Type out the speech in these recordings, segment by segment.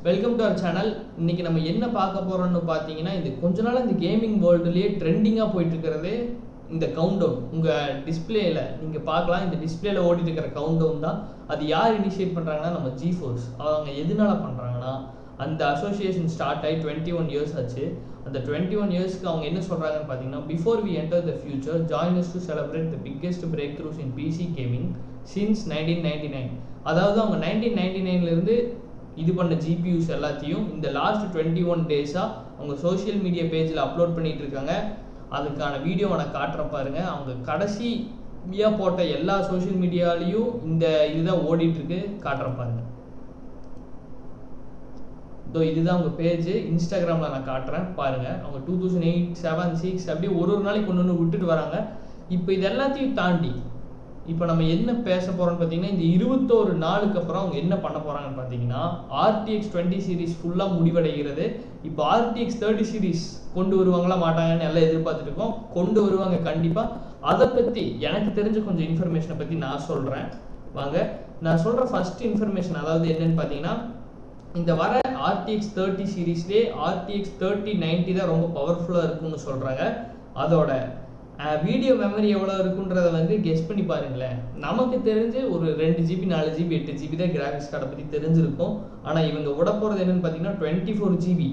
welcome to our channel இன்னைக்கு நம்ம என்ன பார்க்க போறோம்னு பார்த்தீங்கன்னா இது கொஞ்ச நாள் இந்த கேமிங் வேர்ல்டுலேயே ட்ரெண்டிங்காக போயிட்டு இருக்கிறது இந்த கவுண்ட் டவுன் உங்கள் டிஸ்பிளேல நீங்கள் பார்க்கலாம் இந்த டிஸ்பிளேல ஓடிட்டு இருக்கிற கவுண்ட் டவுன் தான் அது யார் இனிஷியேட் பண்ணுறாங்கன்னா நம்ம ஜி ஃபோர்ஸ் அவங்க எதனால பண்ணுறாங்கன்னா அந்த அசோசியேஷன் ஸ்டார்ட் ஆகி டுவெண்ட்டி ஒன் இயர்ஸ் ஆச்சு அந்த டுவெண்ட்டி ஒன் இயர்ஸ்க்கு அவங்க என்ன சொல்கிறாங்கன்னு பார்த்தீங்கன்னா before we enter the future join to celebrate the biggest breakthroughs in PC gaming since nineteen ninety nine அதாவது அவங்க நைன்டீன் நைன்டி நைன்லேருந்து இது பண்ண ஜிபியூஸ் எல்லாத்தையும் இந்த லாஸ்ட் டுவெண்ட்டி ஒன் டேஸாக அவங்க சோஷியல் மீடியா பேஜில் அப்லோட் பண்ணிட்டு இருக்காங்க அதுக்கான வீடியோவை நான் காட்டுறேன் பாருங்க அவங்க கடைசியாக போட்ட எல்லா சோஷியல் மீடியாலையும் இந்த இதுதான் ஓடிட்டு இருக்கு காட்டுறேன் பாருங்க இதோ இதுதான் அவங்க பேஜ் இன்ஸ்டாகிராமில் நான் காட்டுறேன் பாருங்க அவங்க two thousand eight seven six அப்படியே ஒரு ஒரு நாளைக்கு ஒன்று ஒன்று விட்டுட்டு வராங்க இப்போ இது எல்லாத்தையும் தாண்டி இப்போ நம்ம என்ன பேச போறோம்னு பார்த்தீங்கன்னா இந்த இருபத்தோரு நாளுக்கு அப்புறம் அவங்க என்ன பண்ண போறாங்கன்னு பார்த்தீங்கன்னா ஆர்டிஎக்ஸ் டுவெண்ட்டி சீரிஸ் ஃபுல்லாக முடிவடைகிறது இப்போ ஆர்டிஎக்ஸ் தேர்ட்டி சீரிஸ் கொண்டு வருவாங்களா மாட்டாங்கன்னு எல்லாம் எதிர்பார்த்துட்டு இருக்கோம் கொண்டு வருவாங்க கண்டிப்பாக அதை பற்றி எனக்கு தெரிஞ்ச கொஞ்சம் இன்ஃபர்மேஷனை பற்றி நான் சொல்கிறேன் வாங்க நான் சொல்கிற ஃபர்ஸ்ட் இன்ஃபர்மேஷன் அதாவது என்னன்னு பார்த்தீங்கன்னா இந்த வர ஆர்டிஎக்ஸ் தேர்ட்டி சீரீஸ்லேயே ஆர்டிஎக்ஸ் தேர்ட்டி நைன்ட்டி தான் ரொம்ப பவர்ஃபுல்லாக இருக்கும்னு சொல்கிறாங்க அதோட வீடியோ மெமரி எவ்வளோ இருக்குன்றத வந்து கெஸ் பண்ணி பாருங்களேன் நமக்கு தெரிஞ்சு ஒரு ரெண்டு ஜிபி நாலு ஜிபி எட்டு ஜிபி தான் கிராஃபிக்ஸ் கார்டை பற்றி தெரிஞ்சிருக்கும் ஆனால் இவங்க விட போகிறது என்னன்னு பார்த்தீங்கன்னா டுவெண்ட்டி ஃபோர் ஜிபி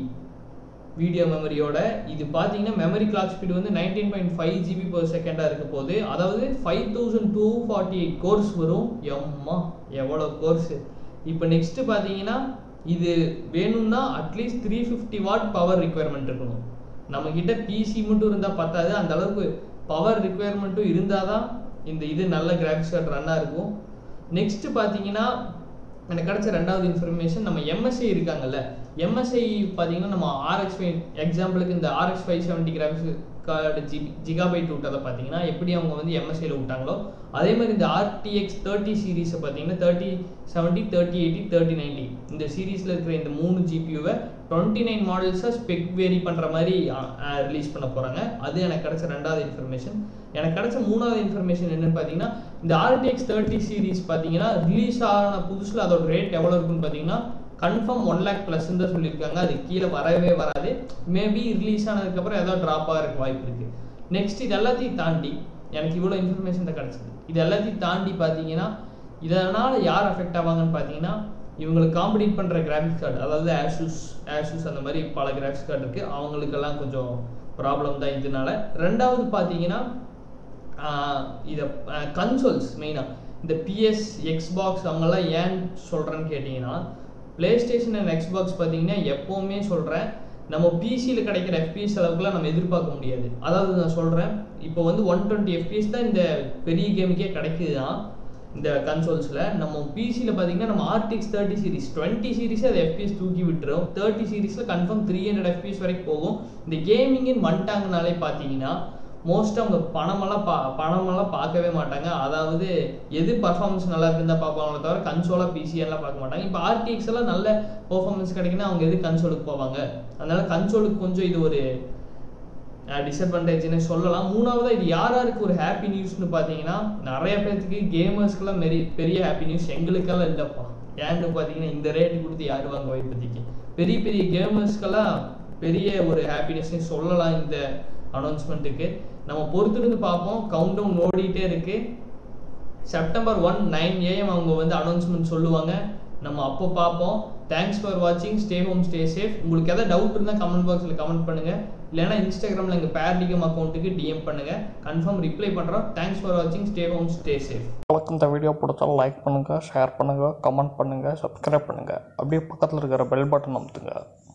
வீடியோ மெமரியோட இது பார்த்தீங்கன்னா மெமரி கிளாக் ஸ்பீடு வந்து nineteen point five GB per செகண்டாக இருக்க போது அதாவது five thousand two forty eight cores வரும் எம்மா எவ்வளோ கோர்ஸு இப்போ நெக்ஸ்ட்டு பார்த்தீங்கன்னா இது வேணும்னா at least three fifty watt power requirement இருக்கணும் நம்ம கிட்ட பிசி மட்டும் இருந்தால் பத்தாது அந்த அளவுக்கு பவர் ரிக்குவயர்மெண்ட்டும் இருந்தால் தான் இந்த இது நல்ல கிராஃபிக்ஸ் கார்டு ரன்னாக இருக்கும் நெக்ஸ்ட் பார்த்தீங்கன்னா எனக்கு கிடைச்ச ரெண்டாவது இன்ஃபர்மேஷன் நம்ம எம்எஸ்ஐ இருக்காங்கல்ல எம்எஸ்ஐ பார்த்தீங்கன்னா நம்ம ஆர்எக்ஸ் ஃபைவ் எக்ஸாம்பிளுக்கு இந்த RX five seventy graphics card GB gigabyte விட்டதை பார்த்தீங்கன்னா எப்படி அவங்க வந்து எம்எஸ்ஐயில் விட்டாங்களோ அதே மாதிரி இந்த ஆர்டிஎக்ஸ் தேர்ட்டி சீரீஸை பார்த்தீங்கன்னா thirty seventy thirty eighty thirty ninety இந்த சீரீஸில் இருக்கிற இந்த மூணு ஜிபியூவை டுவெண்ட்டி நைன் மாடல்ஸை ஸ்பெக் வேரி பண்ணுற மாதிரி ரிலீஸ் பண்ண போகிறாங்க அது எனக்கு கிடைச்ச ரெண்டாவது இன்ஃபர்மேஷன் எனக்கு கிடைச்ச மூணாவது இன்ஃபர்மேஷன் என்னன்னு பார்த்தீங்கன்னா இந்த ஆர்டிஎக்ஸ் தேர்ட்டி சீரீஸ் பார்த்தீங்கன்னா ரிலீஸ் ஆன புதுசில் அதோட ரேட் எவ்வளோ இருக்குன்னு பார்த்தீங்கன்னா கன்ஃபார்ம் ஒன் லேக் ப்ளஸ் தான் சொல்லியிருக்காங்க அது கீழே வரவே வராது மேபி ரிலீஸ் ஆனதுக்கப்புறம் ஏதோ ட்ராப் ஆகிறதுக்கு வாய்ப்பு இருக்குது நெக்ஸ்ட் இது எல்லாத்தையும் தாண்டி எனக்கு இவ்வளோ இன்ஃபர்மேஷன் தான் கிடச்சிது இது எல்லாத்தையும் தாண்டி பார்த்தீங்கன்னா இதனால் யார் அஃபெக்ட் ஆவாங்கன்னு பார்த்தீங்கன்னா இவங்களுக்கு காம்படிட் பண்ணுற கிராஃபிக்ஸ் கார்டு அதாவது ஆஷூஸ் ஆஷூஸ் அந்த மாதிரி பல கிராஃபிக்ஸ் கார்டு இருக்குது அவங்களுக்கெல்லாம் கொஞ்சம் ப்ராப்ளம் தான் இதனால ரெண்டாவது பார்த்தீங்கன்னா இதை கன்சோல்ஸ் மெயினாக இந்த பிஎஸ் எக்ஸ்பாக்ஸ் அவங்கெல்லாம் ஏன் சொல்கிறேன்னு கேட்டிங்கன்னா ப்ளே ஸ்டேஷன் அண்ட் எக்ஸ்பாக்ஸ் பார்த்தீங்கன்னா எப்போவுமே சொல்கிறேன் நம்ம பிசியில் கிடைக்கிற எஃபிஎஸ் அளவுக்குலாம் நம்ம எதிர்பார்க்க முடியாது அதாவது நான் சொல்கிறேன் இப்போ வந்து ஒன் டுவெண்ட்டி எஃபிஎஸ் தான் இந்த பெரிய கேமுக்கே கிடைக்குது தான் இந்த கன்சோல்ஸில் நம்ம பிசியில் பார்த்தீங்கன்னா நம்ம ஆர்டிஎக்ஸ் தேர்ட்டி சீரிஸ் டுவெண்ட்டி சீரிஸே அது எஃபிஎஸ் தூக்கி விட்டுரும் தேர்ட்டி சீரிஸில் கன்ஃபார்ம் த்ரீ ஹண்ட்ரட் எஃபிஎஸ் வரைக்கும் போகும் இந்த கேமிங்னு வந்துட்டாங்கனாலே பார்த்தீங்கன்னா மோஸ்ட் அவங்க பணமெல்லாம் பா பணமெல்லாம் பார்க்கவே மாட்டாங்க அதாவது எது பர்ஃபார்மன்ஸ் நல்லா இருக்குன்னு தான் பார்ப்பாங்களே தவிர கன்சோலாக பிசிஎல்லாம் பார்க்க மாட்டாங்க இப்போ ஆர்டிஎக்ஸ் எல்லாம் நல்ல பர்ஃபார்மன்ஸ் கிடைக்குன்னா அவங்க எது கன்சோலுக்கு போவாங்க அதனால கன்சோலுக்கு கொஞ்சம் இது ஒரு டிஸ்அட்வான்டேஜ்னு சொல்லலாம் மூணாவதாக இது யார் யாருக்கு ஒரு ஹாப்பி நியூஸ்னு பார்த்தீங்கன்னா நிறைய பேர்த்துக்கு கேமர்ஸ்க்கெல்லாம் மெரி பெரிய ஹாப்பி நியூஸ் எங்களுக்கெல்லாம் இல்லைப்பா ஏன்னு பார்த்தீங்கன்னா இந்த ரேட்டு கொடுத்து யார் வாங்க இப்போதைக்கு பெரிய பெரிய கேமர்ஸ்க்கெல்லாம் பெரிய ஒரு ஹாப்பினஸ்னே சொல்லலாம் இந்த அனௌன்ஸ்மெண்ட்டுக்கு நம்ம பொறுத்திருந்து பார்ப்போம் கவுண்ட் டவுன் ஓடிட்டே இருக்கு செப்டம்பர் ஒன் நைன் ஏஎம் அவங்க வந்து அனௌன்ஸ்மெண்ட் சொல்லுவாங்க நம்ம அப்போ பார்ப்போம் தேங்க்ஸ் ஃபார் வாட்சிங் ஸ்டே ஹோம் ஸ்டே சேஃப் உங்களுக்கு எதாவது டவுட் இருந்தால் கமெண்ட் பாக்ஸில் கமெண்ட் பண்ணுங்கள் இல்லைனா இன்ஸ்டாகிராமில் எங்கள் பேர்டிகம் அக்கௌண்ட்டுக்கு டிஎம் பண்ணுங்கள் கன்ஃபார்ம் ரிப்ளை பண்ணுறோம் தேங்க்ஸ் ஃபார் வாட்சிங் ஸ்டே ஹோம் ஸ்டே சேஃப் உங்களுக்கு இந்த வீடியோ பிடிச்சா லைக் பண்ணுங்கள் ஷேர் பண்ணுங்கள் கமெண்ட் பண்ணுங்கள் சப்ஸ்கிரைப் பண்ணுங்கள் அப்படியே பக்கத்தில் இருக்கிற பெல் பட்டன் அமுத்துங்க